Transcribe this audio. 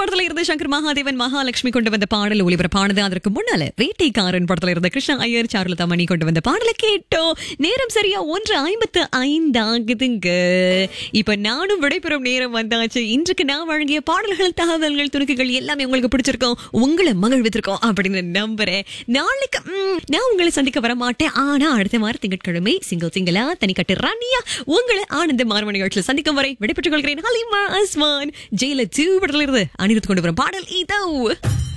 படத்துல இருந்து சங்கர் மகாதேவன் மகாலட்சுமி கொண்டு வந்த பாடல் ஒளிபரப்பானது அதற்கு முன்னால வேட்டைக்காரன் படத்துல இருந்த கிருஷ்ணா ஐயர் சாருலதா மணி கொண்டு வந்த பாடலை கேட்டோம் நேரம் சரியா ஒன்று ஐம்பத்து ஐந்து ஆகுதுங்க இப்ப நானும் விடைபெறும் நேரம் வந்தாச்சு இன்றைக்கு நான் வழங்கிய பாடல்கள் தகவல்கள் துணுக்குகள் எல்லாமே உங்களுக்கு பிடிச்சிருக்கோம் உங்களை மகிழ்வித்திருக்கோம் அப்படின்னு நம்புறேன் நாளைக்கு ம், நான் உங்களை சந்திக்க வர மாட்டேன் ஆனா அடுத்த வாரம் திங்கட்கிழமை சிங்கிள் சிங்கிளா தனிக்கட்டு ராணியா உங்களை ஆனந்த மார்ம நிகழ்ச்சியில் சந்திக்கும் வரை விடைபெற்றுக் கொள்கிறேன் ஹலிமா அஸ்மான் ஜெயில தூ படத்துல இருந்து அணிவித்து கொண்டு வரும் பாடல் இதோ